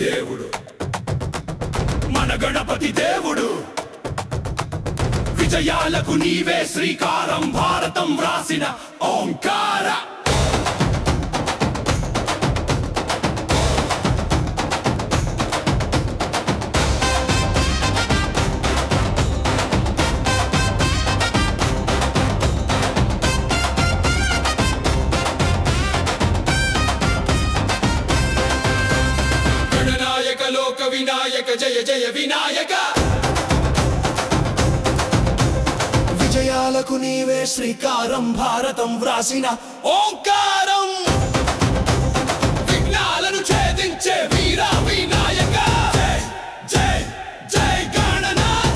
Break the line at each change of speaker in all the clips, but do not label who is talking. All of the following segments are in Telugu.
దేవుడు మన గణపతి దేవుడు విజయాలకు నీవే శ్రీకారం భారతం వ్రాసిన ఓంకార గణనాయక లోక వినాయక జయ జయ వినాయక విజయాలకు నీవే శ్రీకారం భారతం వ్రాసిన ఓంకారం విఘ్నాలను ఛేదించే వీర వినాయక జై జై జై గణనాథ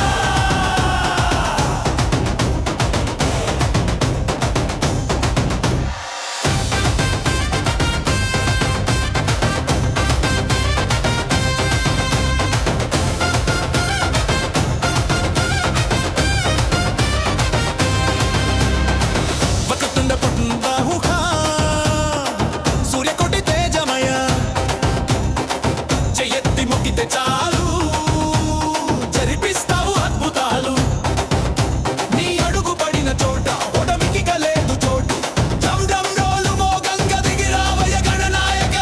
వక్రతుండ బాహుక సూర్యకోటి తేజమయ చెయ్యెత్తి మొక్కితే చాలు జరిపిస్తావు అద్భుతాలు నీ అడుగు పడిన చోట ఒడమికి కలేదు చోటు డమ్ డమ్ డోలు మోగంగ దిగి రావయ గణనాయక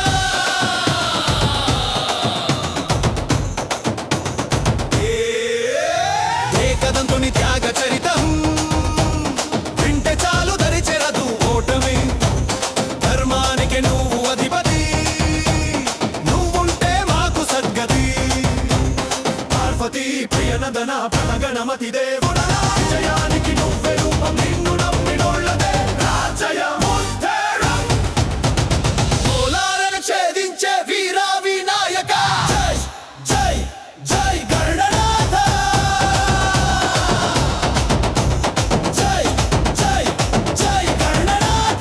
ఏకదంతుని త్యాగ చరితం వింటే చాలు దరిచెరదు ఓటమి ధర్మానికి నువ్వు అధిపతి నువ్వుంటే మాకు సద్గతి పార్వతి ప్రియనదన ప్రణగణమతి దేవుడా విజయానికి నువ్వే రూపం నిన్ను నమ్మినోళ్ళదే రాజయ ముత్తేరం మూలాలను ఛేదించే వీర వినాయక జై జై జై గరుడనాథ జై జై జై గణనాథ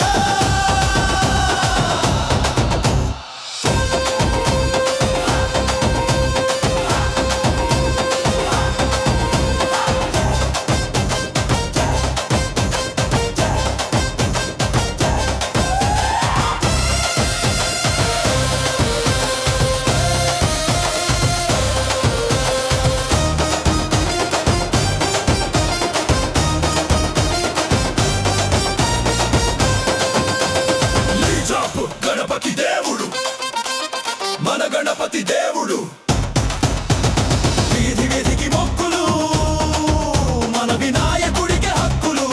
లీజాపు గణపతి దేవుడు మన గణపతి దేవుడు
వీధి వీధికి మొక్కులు మన వినాయకుడికి హక్కులు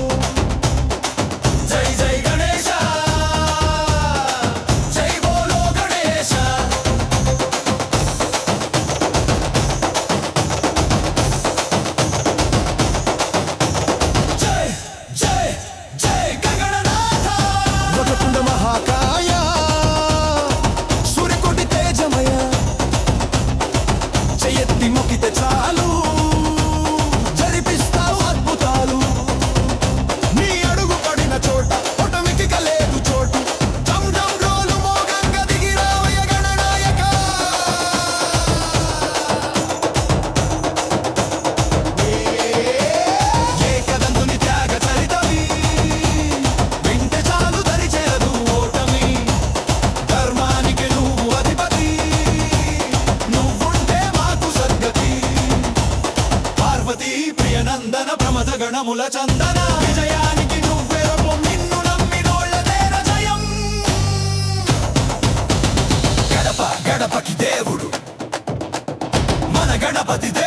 జై జై గణేశ జై బోలో గణేశ
జై జై జై గగననాథ
వక్రతుండ మహాకాయ సూర్యకోటి తేజమయ చెయ్యెత్తి మొక్కితే చాలు జరిపిస్తావు అద్భుతాలు నీ అడుగు పడిన చోట ఒటమికి కలేదు చోటు డమ్ డమ్ డోలు మోగంగ దిగి రావయ్య గణనాయక ఏకదంతుని త్యాగ చరితవి వింటే చాలు దరిచేరదు ఓటమి ధర్మానికి నువ్వు అధిపతి నువ్వుంటే మాకు సద్గతి పార్వతీ ప్రియనందన ప్రమద గణముల చందన విజయానికి నువ్వే రూపం నిన్ను నమ్మినోళ్ళదే జయం
గడప గడపకి దేవుడు మన గణపతి దేవుడు